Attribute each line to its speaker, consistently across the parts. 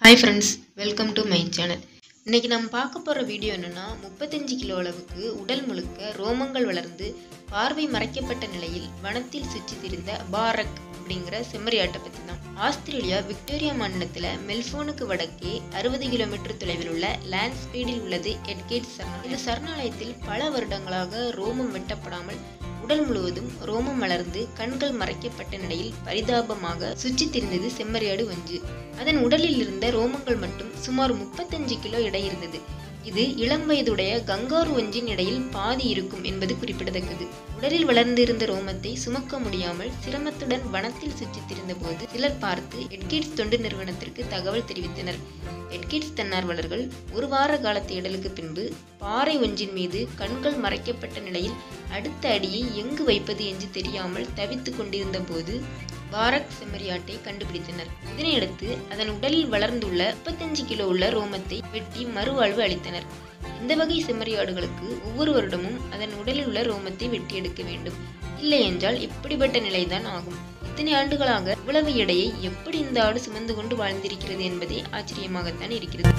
Speaker 1: hi friends welcome to my channel இன்னைக்கு நம்ம பார்க்க போகிற வீடியோ என்னென்னா முப்பத்தஞ்சு கிலோ அளவுக்கு உடல் முழுக்க ரோமங்கள் வளர்ந்து பார்வை மறைக்கப்பட்ட நிலையில் வனத்தில் சுற்றி திரிந்த பாரக் அப்படிங்கிற செம்மறியாட்டை பற்றி தான் ஆஸ்திரேலியா விக்டோரியா மாநிலத்தில் மெல்போனுக்கு வடக்கே அறுபது கிலோமீட்டர் தொலைவில் உள்ள லேண்ட்ஸ்பீடில் உள்ளது எட்கேட் சரணாலயம் இந்த சரணாலயத்தில் பல வருடங்களாக ரோமம் வெட்டப்படாமல் உடல் முழுவதும் ரோமம் வளர்ந்து கண்கள் மறைக்கப்பட்ட நிலையில் பரிதாபமாக சுற்றித் திரிந்தது செம்மறியாடு வஞ்சு அதன் உடலில் இருந்த ரோமங்கள் மட்டும் சுமார் முப்பத்தஞ்சு கிலோ எடை இருந்தது இது இளம் வயதுடைய கங்காரு வஞ்சின் இடையில் பாதி இருக்கும் என்பது குறிப்பிடத்தக்கது உடலில் வளர்ந்திருந்த ரோமத்தை சுமக்க முடியாமல் சிரமத்துடன் வனத்தில் சுற்றித் திரிந்தபோது சிலர் பார்த்து எட்கிட்ஸ் தொண்டு நிறுவனத்திற்கு தகவல் தெரிவித்தனர் எட்கிட்ஸ் தன்னார்வலர்கள் ஒரு வார கால தேடலுக்கு பின்பு பாறை ஒன்றின் மீது கண்கள் மறைக்கப்பட்ட நிலையில் அடுத்த அடியை எங்கு வைப்பது என்று தெரியாமல் தவித்துக் கொண்டிருந்த போது பாரக் செம்மறியாட்டை கண்டுபிடித்தனர் இதனையடுத்து அதன் உடலில் வளர்ந்துள்ள முப்பத்தஞ்சு கிலோ உள்ள ரோமத்தை வெட்டி மறுவாழ்வு அளித்தனர் இந்த வகை செம்மறியாடுகளுக்கு ஒவ்வொரு வருடமும் அதன் உடலில் உள்ள ரோமத்தை வெட்டி எடுக்க வேண்டும் இல்லை என்றால் இப்படிப்பட்ட நிலைதான் ஆகும் இத்தனை ஆண்டுகளாக இவ்வளவு எடையை எப்படி இந்த ஆடு சுமந்து கொண்டு வாழ்ந்திருக்கிறது என்பதே ஆச்சரியமாகத்தான் இருக்கிறது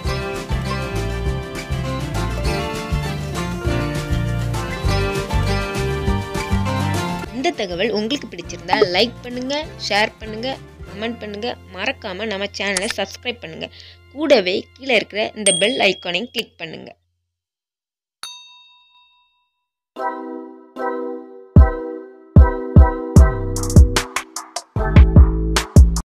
Speaker 1: இந்த தகவல் உங்களுக்கு பிடிச்சிருந்தா லைக் பண்ணுங்க ஷேர் பண்ணுங்க கமெண்ட் பண்ணுங்க மறக்காம நம்ம சேனலை சப்ஸ்கிரைப் பண்ணுங்க கூடவே கீழே இருக்கிற இந்த பெல் ஐக்கானையும் கிளிக் பண்ணுங்க